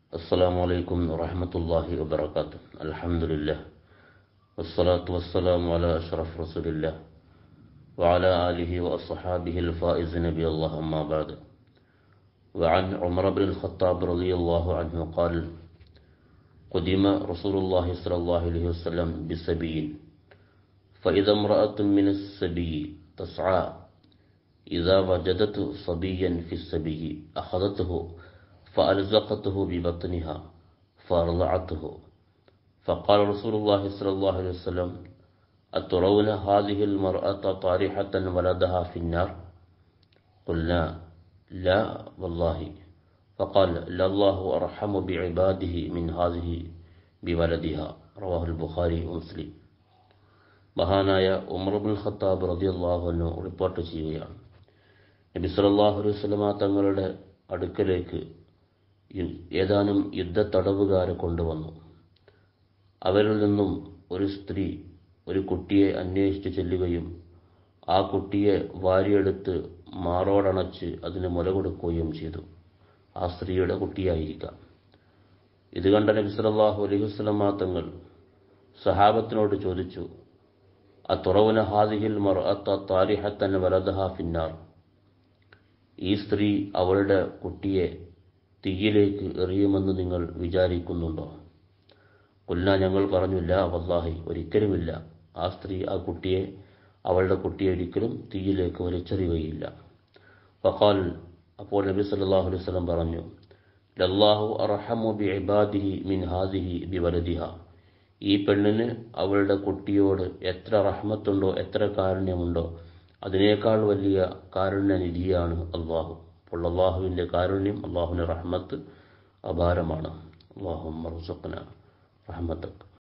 السلام عليكم ورحمة الله وبركاته الحمد لله والصلاة والسلام على أشرف رسول الله وعلى آله وأصحابه الفائز نبي الله أما بعد وعن عمر بن الخطاب رضي الله عنه قال قدم رسول الله صلى الله عليه وسلم بسبي فإذا امرأة من السبي تسعى إذا وجدت صبيا في السبي أخذته فألزقته ببطنها فأرضعته فقال رسول الله صلى الله عليه وسلم أترون هذه المرأة طارحة ولدها في النار قلنا لا والله فقال لا الله أرحم بعباده من هذه بولدها رواه البخاري ومسلم മഹാനായ Umar bin Khattab റളിയല്ലാഹു അൻഹു റിപ്പോർട്ട് ചെയ്യുകയാണ് നബി സല്ലല്ലാഹു അലൈഹി വസല്ലമ തങ്ങളുടെ അടുക്കലേക്ക് ഏതാനും യുദ്ധ തടവുകാരെ കൊണ്ടുവന്നു അവരിൽ നിന്നും ഒരു സ്ത്രീ ഒരു കുട്ടിയെ അന്വേഷിച്ച് ചെല്ലുകയും ആ കുട്ടിയെ വാരിയെടുത്ത് മാറോടണച്ച് അതിന് മുല കൊടുക്കുകയും ചെയ്തു ആ സ്ത്രീയുടെ കുട്ടിയായിരിക്കാം ഇത് കണ്ട നബി സല്ലല്ലാഹു അലൈഹി വസല്ലമ തങ്ങൾ സഹാബത്തിനോട് ചോദിച്ചു അത്തുറവുന ഹാദിഹിൽ മർഅത്ത താരിഹത്തൻ വലദഹ ഫിന്നാർ ഈ സ്ത്രീ അവളുടെ കുട്ടിയെ തീയിലേക്ക് എറിയുമെന്ന് നിങ്ങൾ വിചാരിക്കുന്നുണ്ടോ കൊല്ല ഞങ്ങൾ പറഞ്ഞില്ല വല്ലാഹി ഒരിക്കലുമില്ല ആ സ്ത്രീ ആ കുട്ടിയെ അവളുടെ കുട്ടിയെ ഒരിക്കലും തീയിലേക്ക് വലിച്ചെറിയുകയില്ല ഫഖാൽ അപ്പോൾ നബി സല്ലല്ലാഹു അലൈഹി വസല്ലം പറഞ്ഞു ലല്ലാഹു അർഹമു ബി ഇബാദിഹി മിൻ ഹാദിഹി ബി വലദിഹ ഈ പെണ്ണിന് അവളുടെ കുട്ടിയോട് എത്ര റഹ്മത്തുണ്ടോ എത്ര കാരുണ്യമുണ്ടോ അതിനേക്കാൾ വലിയ കാരുണ്യനിധിയാണ് അള്ളാഹു അപ്പോൾ അള്ളാഹുവിൻ്റെ കാരുണ്യം അള്ളാഹുവിൻ്റെ റഹ്മത്ത് അപാരമാണ് അള്ളാഹു റഹ്മത്തക്ക്